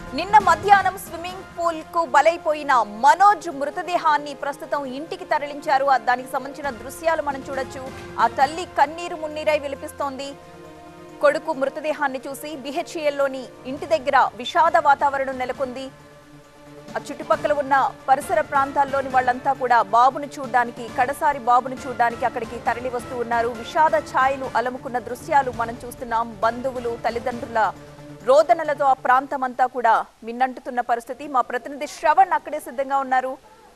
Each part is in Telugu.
నిన్న మధ్యాహ్నం స్విమ్మింగ్ పూల్ కు బలైపోయిన మనోజ్ మృతదేహాన్ని ప్రస్తుతం ఇంటికి తరలించారు ఆ దానికి సంబంధించిన దృశ్యాలు మనం చూడొచ్చు ఆ తల్లి కన్నీరు మున్నీరై విలిపిస్తోంది కొడుకు మృతదేహాన్ని చూసి బిహెచ్ఎల్లోని ఇంటి దగ్గర విషాద వాతావరణం నెలకొంది ఆ చుట్టుపక్కల ఉన్న పరిసర ప్రాంతాల్లోని వాళ్ళంతా కూడా బాబును చూడడానికి కడసారి బాబును చూడడానికి అక్కడికి తరలి వస్తూ ఉన్నారు విషాద ఛాయలు అలముకున్న దృశ్యాలు మనం చూస్తున్నాం బంధువులు తల్లిదండ్రుల రోదనలతో ఆ ప్రాంతం అంతా కూడా మిన్నంటుతున్న పరిస్థితి మా ప్రతినిధి శ్రవణ్ అక్కడే సిద్ధంగా ఉన్నారు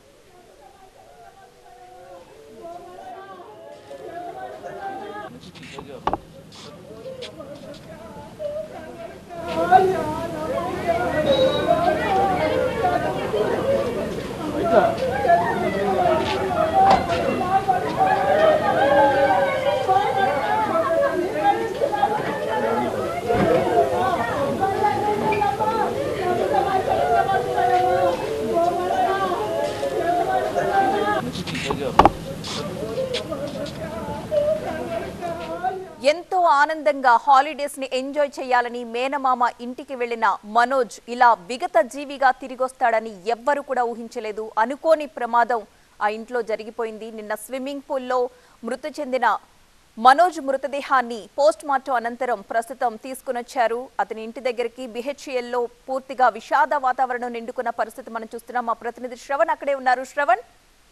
ఎంతో ఆనందంగా హాలిడేస్ ని ఎంజాయ్ చేయాలని మేనమామ ఇంటికి వెళ్లిన మనోజ్ ఇలా విగత జీవిగా తిరిగొస్తాడని ఎవ్వరు కూడా ఊహించలేదు అనుకోని ప్రమాదం ఆ ఇంట్లో జరిగిపోయింది నిన్న స్విమ్మింగ్ పూల్లో మృతి చెందిన మనోజ్ మృతదేహాన్ని పోస్ట్ మార్టం అనంతరం ప్రస్తుతం తీసుకునొచ్చారు అతని ఇంటి దగ్గరికి బిహెచ్ఎల్లో పూర్తిగా విషాద వాతావరణం నిండుకున్న పరిస్థితి మనం చూస్తున్నాం మా ప్రతినిధి శ్రవణ్ అక్కడే ఉన్నారు శ్రవణ్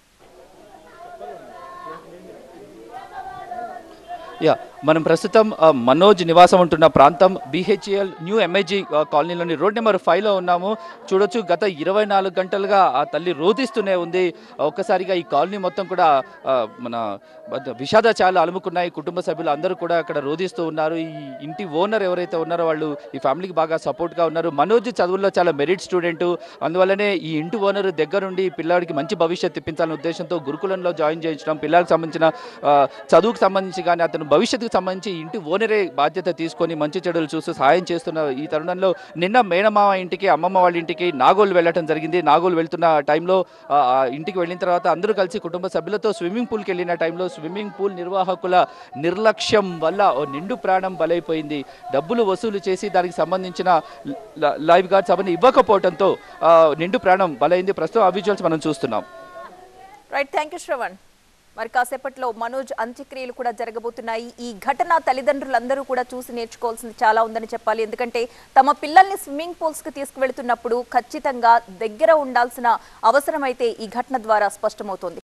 యా మనం ప్రస్తుతం ఆ, మనోజ్ నివాసం ఉంటున్న ప్రాంతం బిహెచ్ఎల్ న్యూ ఎంఐజీ కాలనీలోని రోడ్ నెంబర్ ఫైవ్లో ఉన్నాము చూడొచ్చు గత ఇరవై నాలుగు గంటలుగా ఆ తల్లి రోధిస్తూనే ఉంది ఒక్కసారిగా ఈ కాలనీ మొత్తం కూడా ఆ, మన బద్ద- విషాద చాలు అలుముకున్నాయి కుటుంబ సభ్యులు అందరూ కూడా అక్కడ రోధిస్తూ ఉన్నారు ఈ ఇంటి ఓనర్ ఎవరైతే ఉన్నారో వాళ్ళు ఈ ఫ్యామిలీకి బాగా సపోర్ట్గా ఉన్నారు మనోజ్ చదువుల్లో చాలా మెరిట్ స్టూడెంట్ అందువల్లనే ఈ ఇంటి ఓనర్ దగ్గరుండి పిల్లాడికి మంచి భవిష్యత్తు ఇప్పించాలనే ఉద్దేశంతో గురుకులంలో జాయిన్ చేయించడం పిల్లలకు సంబంధించిన ఆ, చదువుకు సంబంధించి కానీ అతను భవిష్యత్తుకు సంబంధించి ఇంటి ఓనరే బాధ్యత తీసుకొని మంచి చెడులు చూస్తూ సహాయం చేస్తున్న ఈ తరుణంలో నిన్న మేనమామ ఇంటికి అమ్మమ్మ వాళ్ళ ఇంటికి నాగోల్ వెళ్ళటం జరిగింది నాగోల్ వెళ్తున్న టైంలో ఆ, ఆ ఇంటికి వెళ్ళిన తర్వాత అందరూ కలిసి కుటుంబ సభ్యులతో స్విమ్మింగ్ పూల్కి వెళ్ళిన టైంలో స్విమ్మింగ్ పూల్ నిర్వాహకుల నిర్లక్ష్యం వల్ల ఓ నిండు ప్రాణం బలైపోయింది డబ్బులు వసూలు చేసి దానికి సంబంధించిన ల- లైఫ్ గార్డ్స్ అవన్నీ ఇవ్వకపోవడంతో ఆ, నిండు ప్రాణం బలైంది ప్రస్తుతం ఆ విజువల్స్ మనం చూస్తున్నాం రైట్ థ్యాంక్ యూ శ్రవణ్ మరి కాసేపట్లో మనోజ్ అంత్యక్రియలు కూడా జరగబోతున్నాయి ఈ ఘటన తల్లిదండ్రులందరూ కూడా చూసి నేర్చుకోవాల్సింది చాలా ఉందని చెప్పాలి ఎందుకంటే తమ పిల్లల్ని స్విమ్మింగ్ పూల్స్ కి తీసుకువెళ్తున్నప్పుడు ఖచ్చితంగా దగ్గర ఉండాల్సిన అవసరం అయితే ఈ ఘటన ద్వారా స్పష్టమవుతోంది